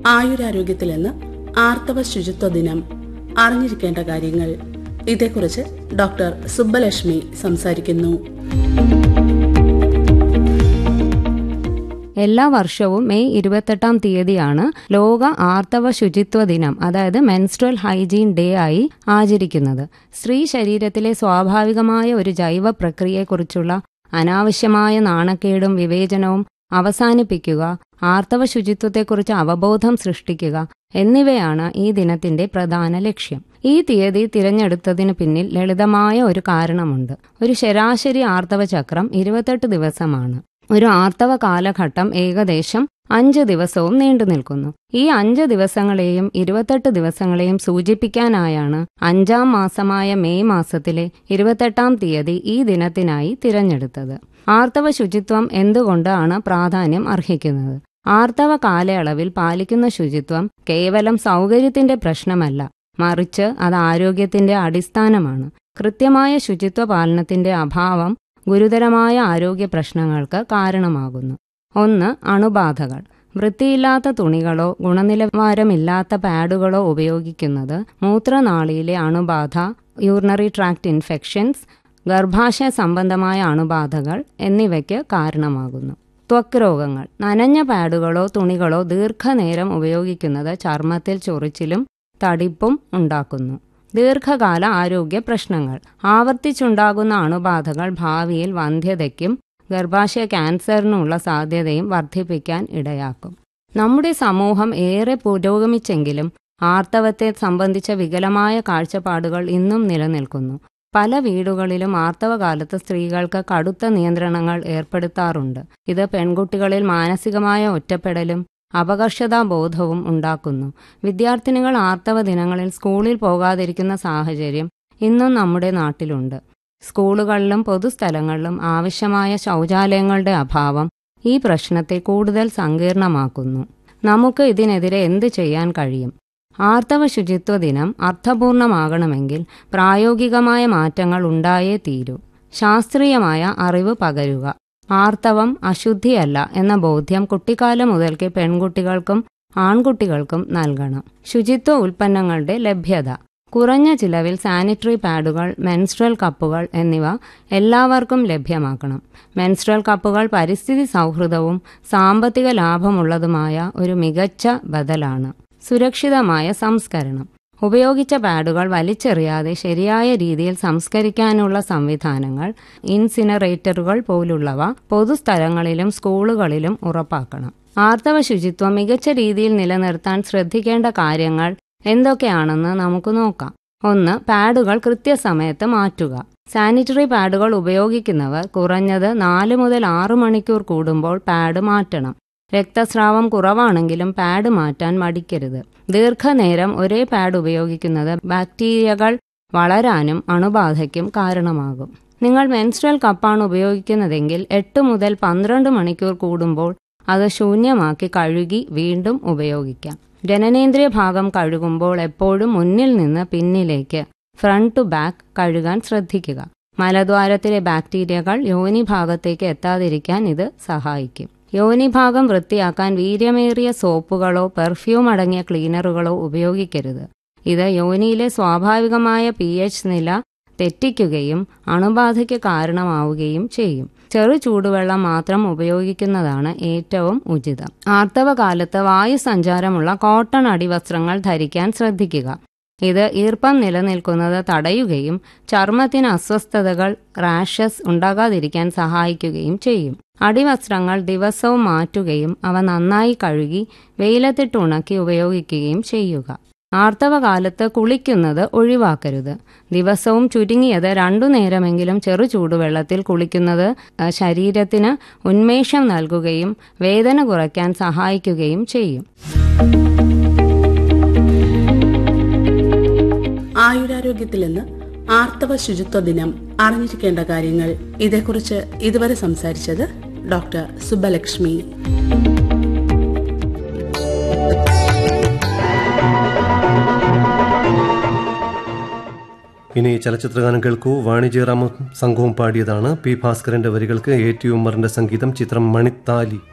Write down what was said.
ആയുരാരോഗ്യത്തിൽ നിന്ന് ആർത്തവ ശുചിത്വ ദിനം അറിഞ്ഞിരിക്കേണ്ട കാര്യങ്ങൾ ഇതേക്കുറിച്ച് ഡോക്ടർ സുബ്ബലക്ഷ്മി സംസാരിക്കുന്നു എല്ലാ വർഷവും മെയ് ഇരുപത്തെട്ടാം തീയതിയാണ് ലോക ആർത്തവ ശുചിത്വ ദിനം അതായത് മെൻസ്ട്രൽ ഹൈജീൻ ഡേ ആയി ആചരിക്കുന്നത് സ്ത്രീ ശരീരത്തിലെ സ്വാഭാവികമായ ഒരു ജൈവ പ്രക്രിയയെക്കുറിച്ചുള്ള അനാവശ്യമായ നാണക്കേടും വിവേചനവും അവസാനിപ്പിക്കുക ആർത്തവ ശുചിത്വത്തെക്കുറിച്ച് അവബോധം സൃഷ്ടിക്കുക എന്നിവയാണ് ഈ ദിനത്തിന്റെ പ്രധാന ലക്ഷ്യം ഈ തീയതി തിരഞ്ഞെടുത്തതിന് പിന്നിൽ ലളിതമായ ഒരു കാരണമുണ്ട് ഒരു ശരാശരി ആർത്തവ ചക്രം ഇരുപത്തെട്ട് ദിവസമാണ് ഒരു ആർത്തവ കാലഘട്ടം ഏകദേശം അഞ്ച് ദിവസവും നീണ്ടു നിൽക്കുന്നു ഈ അഞ്ച് ദിവസങ്ങളെയും ഇരുപത്തെട്ട് ദിവസങ്ങളെയും സൂചിപ്പിക്കാനായാണ് അഞ്ചാം മാസമായ മെയ് മാസത്തിലെ ഇരുപത്തെട്ടാം തീയതി ഈ ദിനത്തിനായി തിരഞ്ഞെടുത്തത് ആർത്തവ ശുചിത്വം എന്തുകൊണ്ടാണ് പ്രാധാന്യം അർഹിക്കുന്നത് ആർത്തവ കാലയളവിൽ പാലിക്കുന്ന ശുചിത്വം കേവലം സൗകര്യത്തിന്റെ പ്രശ്നമല്ല മറിച്ച് അത് ആരോഗ്യത്തിന്റെ അടിസ്ഥാനമാണ് കൃത്യമായ ശുചിത്വ പാലനത്തിന്റെ അഭാവം ഗുരുതരമായ ആരോഗ്യ പ്രശ്നങ്ങൾക്ക് കാരണമാകുന്നു ഒന്ന് അണുബാധകൾ വൃത്തിയില്ലാത്ത തുണികളോ ഗുണനിലവാരമില്ലാത്ത പാഡുകളോ ഉപയോഗിക്കുന്നത് മൂത്രനാളിയിലെ അണുബാധ യൂറിനറി ട്രാക്ട് ഇൻഫെക്ഷൻസ് ഗർഭാശയ സംബന്ധമായ അണുബാധകൾ എന്നിവയ്ക്ക് കാരണമാകുന്നു ത്വക്ക് രോഗങ്ങൾ നനഞ്ഞ പാഡുകളോ തുണികളോ ദീർഘനേരം ഉപയോഗിക്കുന്നത് ചർമ്മത്തിൽ ചൊറിച്ചിലും തടിപ്പും ഉണ്ടാക്കുന്നു ദീർഘകാല ആരോഗ്യ പ്രശ്നങ്ങൾ ആവർത്തിച്ചുണ്ടാകുന്ന അണുബാധകൾ ഭാവിയിൽ വന്ധ്യതയ്ക്കും ഗർഭാശയ ക്യാൻസറിനുള്ള സാധ്യതയും വർദ്ധിപ്പിക്കാൻ ഇടയാക്കും നമ്മുടെ സമൂഹം ഏറെ പുരോഗമിച്ചെങ്കിലും ആർത്തവത്തെ സംബന്ധിച്ച വികലമായ കാഴ്ചപ്പാടുകൾ ഇന്നും നിലനിൽക്കുന്നു പല വീടുകളിലും ആർത്തവകാലത്ത് സ്ത്രീകൾക്ക് കടുത്ത നിയന്ത്രണങ്ങൾ ഏർപ്പെടുത്താറുണ്ട് ഇത് പെൺകുട്ടികളിൽ മാനസികമായ ഒറ്റപ്പെടലും അപകർഷതാബോധവും ഉണ്ടാക്കുന്നു വിദ്യാർത്ഥിനികൾ ആർത്തവ ദിനങ്ങളിൽ സ്കൂളിൽ പോകാതിരിക്കുന്ന സാഹചര്യം ഇന്നും നമ്മുടെ നാട്ടിലുണ്ട് സ്കൂളുകളിലും പൊതുസ്ഥലങ്ങളിലും ആവശ്യമായ ശൗചാലയങ്ങളുടെ അഭാവം ഈ പ്രശ്നത്തെ കൂടുതൽ സങ്കീർണമാക്കുന്നു നമുക്ക് ഇതിനെതിരെ എന്ത് ചെയ്യാൻ കഴിയും ആർത്തവ ശുചിത്വ ദിനം അർത്ഥപൂർണമാകണമെങ്കിൽ പ്രായോഗികമായ മാറ്റങ്ങൾ ഉണ്ടായേ തീരൂ ശാസ്ത്രീയമായ അറിവ് പകരുക ആർത്തവം അശുദ്ധിയല്ല എന്ന ബോധ്യം കുട്ടിക്കാലം മുതൽക്കേ പെൺകുട്ടികൾക്കും ആൺകുട്ടികൾക്കും നൽകണം ശുചിത്വ ഉൽപ്പന്നങ്ങളുടെ ലഭ്യത കുറഞ്ഞ ചിലവിൽ സാനിറ്ററി പാഡുകൾ മെൻസ്ട്രൽ കപ്പുകൾ എന്നിവ എല്ലാവർക്കും ലഭ്യമാക്കണം മെൻസ്ട്രൽ കപ്പുകൾ പരിസ്ഥിതി സൗഹൃദവും സാമ്പത്തിക ലാഭമുള്ളതുമായ ഒരു മികച്ച ബദലാണ് സുരക്ഷിതമായ സംസ്കരണം ഉപയോഗിച്ച പാഡുകൾ വലിച്ചെറിയാതെ ശരിയായ രീതിയിൽ സംസ്കരിക്കാനുള്ള സംവിധാനങ്ങൾ ഇൻസിനറേറ്ററുകൾ പോലുള്ളവ പൊതുസ്ഥലങ്ങളിലും സ്കൂളുകളിലും ഉറപ്പാക്കണം ആർത്തവ ശുചിത്വം മികച്ച രീതിയിൽ നിലനിർത്താൻ ശ്രദ്ധിക്കേണ്ട കാര്യങ്ങൾ എന്തൊക്കെയാണെന്ന് നമുക്ക് നോക്കാം ഒന്ന് പാഡുകൾ കൃത്യസമയത്ത് മാറ്റുക സാനിറ്ററി പാഡുകൾ ഉപയോഗിക്കുന്നവർ കുറഞ്ഞത് നാല് മുതൽ ആറു മണിക്കൂർ കൂടുമ്പോൾ പാഡ് മാറ്റണം രക്തസ്രാവം കുറവാണെങ്കിലും പാഡ് മാറ്റാൻ മടിക്കരുത് ദീർഘനേരം ഒരേ പാഡ് ഉപയോഗിക്കുന്നത് ബാക്ടീരിയകൾ വളരാനും അണുബാധയ്ക്കും കാരണമാകും നിങ്ങൾ മെൻസ്ട്രൽ കപ്പാണ് ഉപയോഗിക്കുന്നതെങ്കിൽ എട്ട് മുതൽ പന്ത്രണ്ട് മണിക്കൂർ കൂടുമ്പോൾ അത് ശൂന്യമാക്കി കഴുകി വീണ്ടും ഉപയോഗിക്കാം ജനനേന്ദ്രിയ ഭാഗം കഴുകുമ്പോൾ എപ്പോഴും മുന്നിൽ നിന്ന് പിന്നിലേക്ക് ഫ്രണ്ട് ടു ബാക്ക് കഴുകാൻ ശ്രദ്ധിക്കുക മലദ്വാരത്തിലെ ബാക്ടീരിയകൾ യോനി ഭാഗത്തേക്ക് എത്താതിരിക്കാൻ ഇത് സഹായിക്കും യോനിഭാഗം വൃത്തിയാക്കാൻ വീര്യമേറിയ സോപ്പുകളോ പെർഫ്യൂം അടങ്ങിയ ക്ലീനറുകളോ ഉപയോഗിക്കരുത് ഇത് യോനിയിലെ സ്വാഭാവികമായ പി എച്ച് നില തെറ്റിക്കുകയും അണുബാധയ്ക്ക് കാരണമാവുകയും ചെയ്യും ചെറു ചൂടുവെള്ളം മാത്രം ഉപയോഗിക്കുന്നതാണ് ഏറ്റവും ഉചിതം ആർത്തവകാലത്ത് വായു സഞ്ചാരമുള്ള കോട്ടൺ അടിവസ്ത്രങ്ങൾ ധരിക്കാൻ ശ്രദ്ധിക്കുക ഇത് ഈർപ്പം നിലനിൽക്കുന്നത് തടയുകയും ചർമ്മത്തിന് അസ്വസ്ഥതകൾ റാഷസ് ഉണ്ടാകാതിരിക്കാൻ സഹായിക്കുകയും ചെയ്യും അടിവസ്ത്രങ്ങൾ ദിവസവും മാറ്റുകയും അവ നന്നായി കഴുകി വെയിലത്തിട്ട് ഉണക്കി ഉപയോഗിക്കുകയും ചെയ്യുക ആർത്തവകാലത്ത് കുളിക്കുന്നത് ഒഴിവാക്കരുത് ദിവസവും ചുരുങ്ങിയത് രണ്ടു നേരമെങ്കിലും ചെറു ചൂടുവെള്ളത്തിൽ കുളിക്കുന്നത് ശരീരത്തിന് ഉന്മേഷം നൽകുകയും വേദന കുറയ്ക്കാൻ സഹായിക്കുകയും ചെയ്യും ആയുരാരോഗ്യത്തിൽ നിന്ന് ആർത്തവ ശുചിത്വ ദിനം അറിഞ്ഞിരിക്കേണ്ട കാര്യങ്ങൾ ഇതേക്കുറിച്ച് ഇതുവരെ സംസാരിച്ചത് ഡോക്ടർ സുബ്ബലക്ഷ്മി ഇനി ചലച്ചിത്രഗാനം കേൾക്കൂ വാണിജ്യറാമ സംഘവും പാടിയതാണ് പി ഭാസ്കരന്റെ വരികൾക്ക് എ ടി ഉമ്മറിന്റെ സംഗീതം ചിത്രം മണിത്താലി